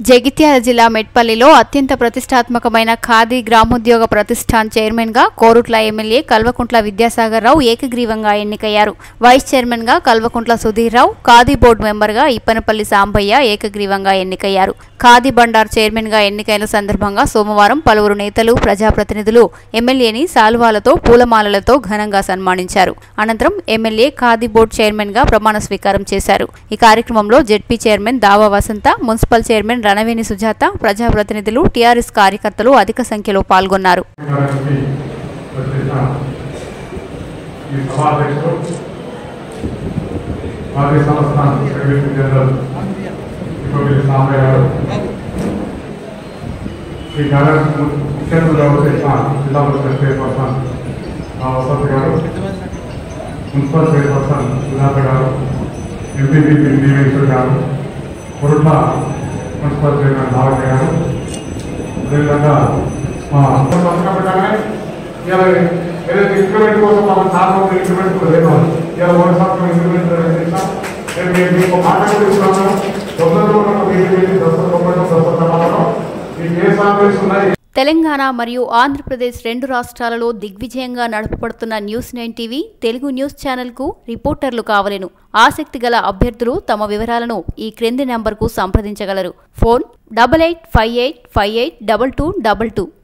జగిత్యాల జిల్లా మెట్పల్లిలో అత్యంత ప్రతిష్టాత్మకమైన ఖాదీ గ్రామోద్యోగ ప్రతిష్టాన్ చైర్మన్ గా కోరుట్ల ఎమ్మెల్యే కల్వకుంట్ల విద్యాసాగర్ రావు ఏకగ్రీవంగా ఎన్నికయ్యారు వైస్ చైర్మన్ గా కల్వకుంట్ల సుధీర్ రావు ఖాదీ బోర్డు మెంబర్ గా ఇప్పనపల్లి సాంబయ్య ఏకగ్రీవంగా ఎన్నికయ్యారు ఖాదీ బండార్ చైర్మన్ గా ఎన్నికైన సందర్భంగా సోమవారం పలువురు నేతలు ప్రజాప్రతినిధులు ఎమ్మెల్యేని శాలువాలతో పూలమాలలతో ఘనంగా సన్మానించారు అనంతరం ఎమ్మెల్యే ఖాదీ బోర్డు చైర్మన్ గా ప్రమాణ స్వీకారం చేశారు ఈ కార్యక్రమంలో ZP chairman Dava Vasantha municipal chairman Ranaveni Sujatha ప్రజాప్రతినిధులు టీఆర్ఎస్ కార్యకర్తలు అధిక సంఖ్యలో పాల్గొన్నారు గారికి వచ్చేసిన ఈ సభాధ్యక్షుడు మాజీ సంస్థ సెక్రటరీ జనరల్ ఇప్పటి సాంబయ్య గారు ఈ కార్యక్రమం ముఖ్య అతిథిగా వచ్చేసిన జిల్లా పరిషత్ చైర్పర్సన్ ఆ వసంత్ గారు మున్సిపల్ చైర్పర్సన్ సుజాత గారు ఎంపీపీ వెంకటేశ్వర్ గారు కొరుట్ల మున్సిపల్ చైర్మన్ భావయ్య గారు అదేవిధంగా మా పథకం పెట్టగానే ఇలా ఏదైతే ఇంక్రిమెంట్ కోసం మనం చాలా మంది ఇంక్రిమెంట్ కూడా లేదు ఇలా ఒక సంవత్సరం ఇంక్రిమెంట్ చేసాం నేను మీకు మీకు మాట కూడా ఇస్తున్నాను తొందరలో ఉన్న మీటింగ్ వెళ్ళి దసరా తొంభై దసరా ప్రమాణంలో మీకు ఏ సాంగ్స్ ఉన్నాయి తెలంగాణ మరియు ఆంధ్రప్రదేశ్ రెండు రాష్ట్రాలలో దిగ్విజయంగా నడపబడుతున్న news nine TV Telugu news ఛానల్కు రిపోర్టర్లు కావలెను ఆసక్తి గల అభ్యర్థులు తమ వివరాలను ఈ క్రింది నంబర్కు సంప్రదించగలరు phone double eight five eight five eight double two double two